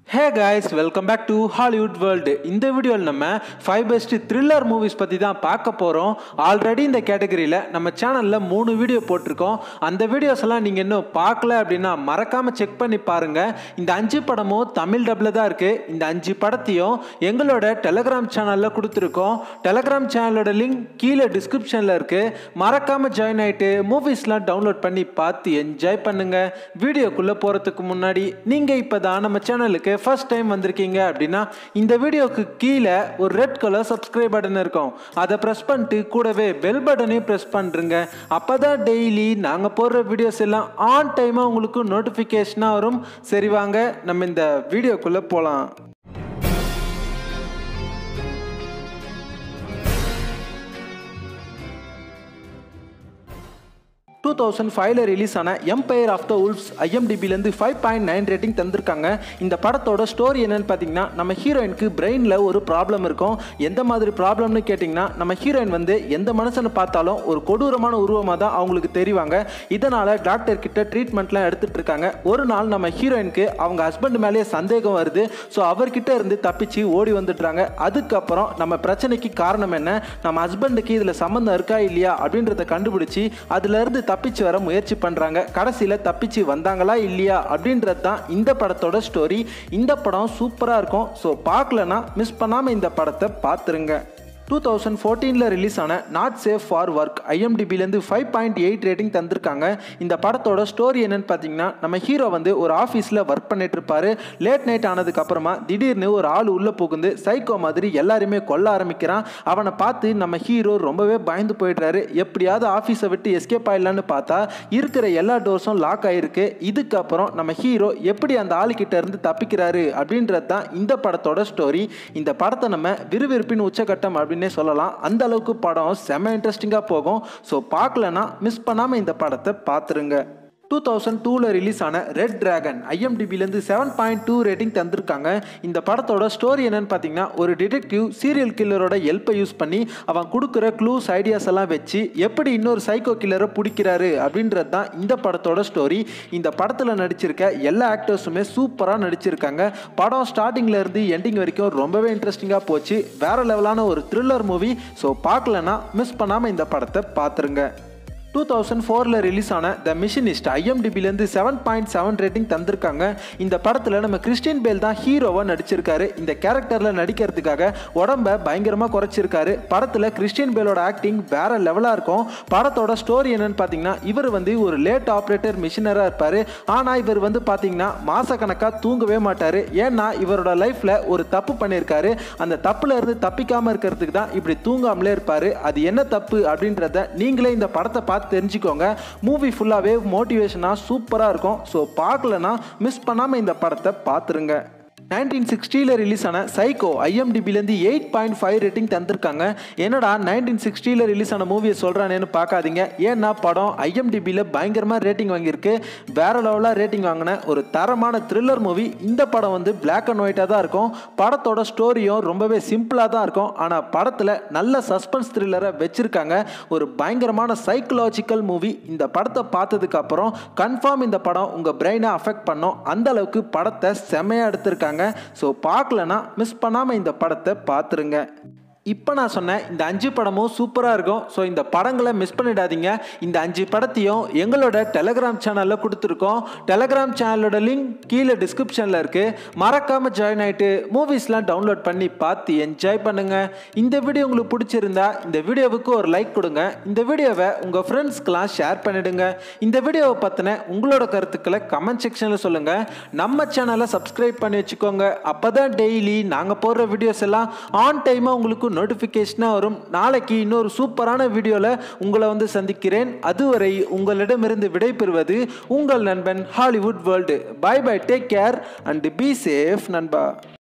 hey guys welcome back to Hollywood world இந்த வீடியோவில் நம்ம ஃபைவ் பெஸ்ட் த்ரில்லர் மூவிஸ் பற்றி தான் பார்க்க போகிறோம் ஆல்ரெடி இந்த கேட்டகரியில் நம்ம சேனலில் மூணு வீடியோ போட்டிருக்கோம் அந்த வீடியோஸ் எல்லாம் நீங்கள் இன்னும் பார்க்கல அப்படின்னா மறக்காமல் செக் பண்ணி பாருங்கள் இந்த அஞ்சு படமும் தமிழ் டப்பில் தான் இருக்குது இந்த அஞ்சு படத்தையும் எங்களோட டெலகிராம் சேனலில் கொடுத்துருக்கோம் டெலகிராம் சேனலோட லிங்க் கீழே டிஸ்கிரிப்ஷனில் இருக்குது மறக்காமல் ஜாயின் ஆகிட்டு மூவிஸ்லாம் டவுன்லோட் பண்ணி பார்த்து என்ஜாய் பண்ணுங்கள் வீடியோக்குள்ளே போகிறதுக்கு முன்னாடி நீங்கள் இப்போ தான் நம்ம சேனலுக்கு ஃபர்ஸ்ட் டைம் வந்திருக்கீங்க அப்படின்னா இந்த வீடியோக்கு கீழே ஒரு ரெட் கலர் சப்ஸ்கிரைப் பட்டன் இருக்கும் அதை ப்ரெஸ் பண்ணிட்டு கூடவே பெல் பட்டனையும் ப்ரெஸ் பண்ணுறங்க அப்போ தான் டெய்லி நாங்கள் போடுற வீடியோஸ் எல்லாம் ஆன் டைமாக உங்களுக்கு நோட்டிஃபிகேஷனாக வரும் சரி வாங்க நம்ம இந்த வீடியோக்குள்ளே போகலாம் டூ தௌசண்ட் ஃபைவ்ல ரிலீஸ் ஆன எம்பையர் ஆஃப் த உல்ஃப்ஸ் ஐஎம்டிபிலேருந்து ஃபைவ் பாயிண்ட் நைன் ரேட்டிங் தந்திருக்காங்க இந்த படத்தோட ஸ்டோரி என்னன்னு பார்த்தீங்கன்னா நம்ம ஹீரோயினுக்கு பிரெயினில் ஒரு ப்ராப்ளம் இருக்கும் எந்த மாதிரி ப்ராப்ளம்னு கேட்டிங்கன்னா நம்ம ஹீரோயின் வந்து எந்த மனுஷனை பார்த்தாலும் ஒரு கொடூரமான உருவமாக தான் அவங்களுக்கு தெரிவாங்க இதனால் டாக்டர் கிட்ட ட்ரீட்மெண்ட்லாம் எடுத்துகிட்டு இருக்காங்க ஒரு நாள் நம்ம ஹீரோயினுக்கு அவங்க ஹஸ்பண்ட் மேலேயே சந்தேகம் வருது ஸோ அவர்கிட்ட இருந்து தப்பிச்சு ஓடி வந்துடுறாங்க அதுக்கப்புறம் நம்ம பிரச்சனைக்கு காரணம் என்ன நம்ம ஹஸ்பண்டுக்கு இதில் சம்மந்தம் இருக்கா இல்லையா அப்படின்றத கண்டுபிடிச்சி அதுலேருந்து தப்பிச்சு வர முயற்சி பண்ணுறாங்க கடைசியில் தப்பிச்சு வந்தாங்களா இல்லையா அப்படின்றது தான் இந்த படத்தோட ஸ்டோரி இந்த படம் சூப்பராக இருக்கும் ஸோ பார்க்கலனா மிஸ் பண்ணாமல் இந்த படத்தை பார்த்துருங்க டூ தௌசண்ட் ஃபோர்டீனில் ரிலீஸ் ஆன நாட் சேஃப் ஃபார் ஒர்க் ஐஎம்டிபிலேருந்து ஃபைவ் பாயிண்ட் எயிட் ரேட்டிங் தந்திருக்காங்க இந்த படத்தோட ஸ்டோரி என்னன்னு பார்த்தீங்கன்னா நம்ம ஹீரோ வந்து ஒரு ஆஃபீஸில் ஒர்க் பண்ணிட்டு இருப்பாரு லேட் நைட் ஆனதுக்கப்புறமா திடீர்னு ஒரு ஆள் உள்ளே புகுந்து சைக்கோ மாதிரி எல்லாருமே கொல்ல ஆரம்பிக்கிறான் அவனை பார்த்து நம்ம ஹீரோ ரொம்பவே பயந்து போயிடுறாரு எப்படியாவது ஆஃபீஸை விட்டு எஸ்கேப் ஆயிடலான்னு பார்த்தா இருக்கிற எல்லா டோர்ஸும் லாக் ஆயிருக்கு இதுக்கப்புறம் நம்ம ஹீரோ எப்படி அந்த ஆளுக்கிட்ட இருந்து தப்பிக்கிறாரு அப்படின்றது தான் இந்த படத்தோட ஸ்டோரி இந்த படத்தை நம்ம விறுவிறுப்பின் உச்சகட்டம் அப்படின்னே சொல்லலாம் அந்த அளவுக்கு படம் செம்ம இன்ட்ரெஸ்டிங்காக போகும் ஸோ பார்க்கலனா மிஸ் பண்ணாமல் இந்த படத்தை பார்த்துருங்க டூ தௌசண்ட் டூவில் ரிலீஸ் ஆன ரெட் டிராகன் ஐஎம்டிபிலேருந்து செவன் பாயிண்ட் டூ ரேட்டிங் தந்திருக்காங்க இந்த படத்தோட ஸ்டோரி என்னன்னு பார்த்தீங்கன்னா ஒரு டிடெக்டிவ் சீரியல் கில்லரோட ஹெல்ப்பை யூஸ் பண்ணி அவன் கொடுக்குற க்ளூஸ் ஐடியாஸ் எல்லாம் வச்சு எப்படி இன்னொரு சைக்கோ கில்லரை பிடிக்கிறாரு அப்படின்றது தான் இந்த படத்தோட ஸ்டோரி இந்த படத்தில் நடிச்சிருக்க எல்லா ஆக்டர்ஸுமே சூப்பராக நடிச்சிருக்காங்க படம் ஸ்டார்டிங்கில் இருந்து எண்டிங் வரைக்கும் ரொம்பவே இன்ட்ரெஸ்டிங்காக போச்சு வேற லெவலான ஒரு த்ரில்லர் மூவி ஸோ பார்க்கலனா மிஸ் பண்ணாமல் இந்த படத்தை பார்த்துருங்க டூ தௌசண்ட் ஃபோரில் ரிலீஸ் ஆன த மிஷினிஸ்ட் ஐஎம்டிபிலேருந்து செவன் பாயிண்ட் செவன் ரேட்டிங் தந்திருக்காங்க இந்த படத்தில் நம்ம கிறிஸ்டின் பேல் தான் ஹீரோவாக நடிச்சிருக்காரு இந்த கேரக்டரில் நடிக்கிறதுக்காக உடம்ப பயங்கரமாக குறைச்சிருக்காரு படத்தில் கிறிஸ்டின் பேலோட ஆக்டிங் வேற லெவலாக இருக்கும் படத்தோட ஸ்டோரி என்னன்னு பார்த்தீங்கன்னா இவர் வந்து ஒரு லேட் ஆப்ரேட்டர் மிஷினராக இருப்பார் ஆனால் இவர் வந்து பார்த்தீங்கன்னா மாசக்கணக்காக தூங்கவே மாட்டார் ஏன்னா இவரோட லைஃப்பில் ஒரு தப்பு பண்ணியிருக்காரு அந்த தப்புல இருந்து தப்பிக்காமல் இருக்கிறதுக்கு தான் இப்படி தூங்காமலே இருப்பார் அது என்ன தப்பு அப்படின்றத நீங்களே இந்த படத்தை பார்த்து தெரிஞ்சுக்கோங்க மூவி ஃபுல்லாகவே மோட்டிவேஷனாக சூப்பராக இருக்கும் ஸோ பார்க்கலனா மிஸ் பண்ணாமல் இந்த படத்தை பார்த்துருங்க நைன்டீன் சிக்ஸ்டியில் ரிலீஸ் ஆன சைக்கோ ஐஎம்டிபிலேருந்து எயிட் பாயிண்ட் ஃபைவ் ரேட்டிங் தந்திருக்காங்க என்னடா நைன்டீன் சிக்ஸ்டியில் ரிலீஸ் ஆன மூவியை சொல்கிறானேன்னு பார்க்காதீங்க ஏன்னா படம் ஐஎம்டிபியில் பயங்கரமாக ரேட்டிங் வாங்கியிருக்கு வேற லெவலாக ரேட்டிங் வாங்கின ஒரு தரமான த்ரில்லர் மூவி இந்த படம் வந்து பிளாக் அண்ட் ஒயிட்டாக தான் இருக்கும் படத்தோட ஸ்டோரியும் ரொம்பவே சிம்பிளாக தான் இருக்கும் ஆனால் படத்தில் நல்ல சஸ்பென்ஸ் த்ரில்லரை வச்சுருக்காங்க ஒரு பயங்கரமான சைக்கலாஜிக்கல் மூவி இந்த படத்தை பார்த்ததுக்கு அப்புறம் கன்ஃபார்ம் இந்த படம் உங்கள் பிரெயினை அஃபெக்ட் பண்ணும் அந்த அளவுக்கு படத்தை செம்மையாக எடுத்திருக்காங்க ஸோ பார்க்கலனா மிஸ் பண்ணாமல் இந்த படத்தை பார்த்துருங்க இப்போ நான் சொன்னேன் இந்த அஞ்சு படமும் சூப்பராக இருக்கும் ஸோ இந்த படங்களை மிஸ் பண்ணிடாதீங்க இந்த அஞ்சு படத்தையும் எங்களோட டெலகிராம் சேனலில் கொடுத்துருக்கோம் டெலகிராம் சேனலோட லிங்க் கீழே டிஸ்கிரிப்ஷனில் இருக்குது மறக்காமல் ஜாயின் ஆகிட்டு மூவிஸ்லாம் டவுன்லோட் பண்ணி பார்த்து என்ஜாய் பண்ணுங்கள் இந்த வீடியோ உங்களுக்கு பிடிச்சிருந்தா இந்த வீடியோவுக்கு ஒரு லைக் கொடுங்க இந்த வீடியோவை உங்கள் ஃப்ரெண்ட்ஸ்க்கெலாம் ஷேர் பண்ணிவிடுங்க இந்த வீடியோவை பற்றின உங்களோட கருத்துக்களை கமெண்ட் செக்ஷனில் சொல்லுங்கள் நம்ம சேனலை சப்ஸ்கிரைப் பண்ணி வச்சுக்கோங்க அப்போ தான் டெய்லி நாங்கள் போடுற வீடியோஸ் எல்லாம் ஆன் டைமாக உங்களுக்கு நோட்டிஃபிகேஷனாக வரும் நாளைக்கு இன்னொரு சூப்பரான வீடியோவில் உங்களை வந்து சந்திக்கிறேன் அதுவரை உங்களிடமிருந்து விடைபெறுவது உங்கள் நண்பன் Hollywood world bye bye take care and be safe நண்பா